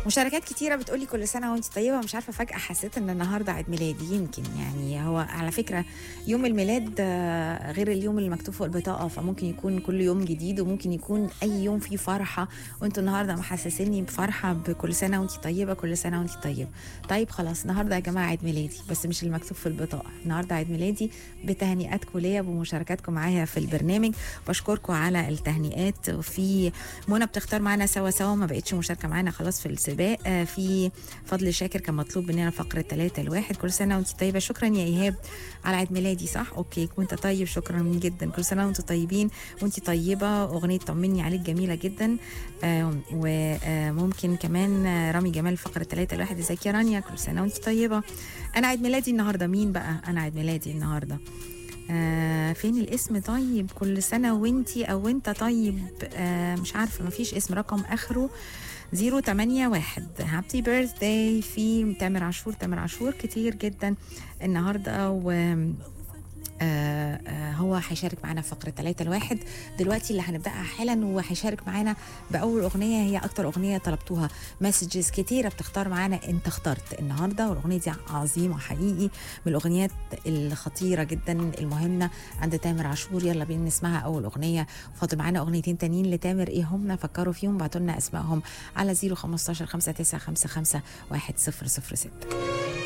مشاركات كتيرة بتقولي كل سنة وانت طيبة مش عارفة فجأة حسيت ان النهاردة عيد ميلادي يمكن يعني هو على فكرة يوم الميلاد آه، غير اليوم اللي مكتوب فوق البطاقة فممكن يكون كل يوم جديد وممكن يكون أي يوم فيه فرحة وانتوا النهاردة محسسيني بفرحة بكل سنة وانت طيبة كل سنة وانت طيبة طيب خلاص النهاردة يا جماعة عيد ميلادي بس مش اللي مكتوب في البطاقة النهاردة عيد ميلادي بتهنئاتكم ليا بمشاركاتكم معايا في البرنامج بشكركم على التهنئات في منى بتختار معانا سوا سوا ما بقتش مشاركة معانا خلاص في السباق آه، في فضل شاكر كان مطلوب مننا فقرة ثلاثة الواحد كل سنة وانت طيبة شكرا يا إيهاب على عيد ميلادي صح اوكي وانت طيب شكرا جدا كل سنة وانتم طيبين وانت طيبة أغنية طمني عليك جميلة جدا آه، وممكن كمان آه، رامي جمال فقرة ثلاثة الواحد ازيك يا رانيا كل سنة وانت طيبة أنا عيد ميلادي النهاردة مين بقى أنا عيد ميلادي النهاردة آه فين الاسم طيب كل سنة وانتي أو انت طيب آه مش عارفة مفيش اسم رقم آخره 081 هابي بيرثداي في تامر عاشور تامر عاشور كتير جدا النهارده و آه آه هو هيشارك معانا في فقرة ثلاثة الواحد دلوقتي اللي هنبدأها حالا وهيشارك معانا بأول أغنية هي أكتر أغنية طلبتوها مسجز كتيرة بتختار معانا أنت اخترت النهاردة والأغنية دي عظيمة حقيقي من الأغنيات الخطيرة جدا المهمة عند تامر عاشور يلا بينا نسمعها أول أغنية فاضل معانا أغنيتين تانيين لتامر إيه هم فكروا فيهم بعتوا لنا أسمائهم على 015 5955 1006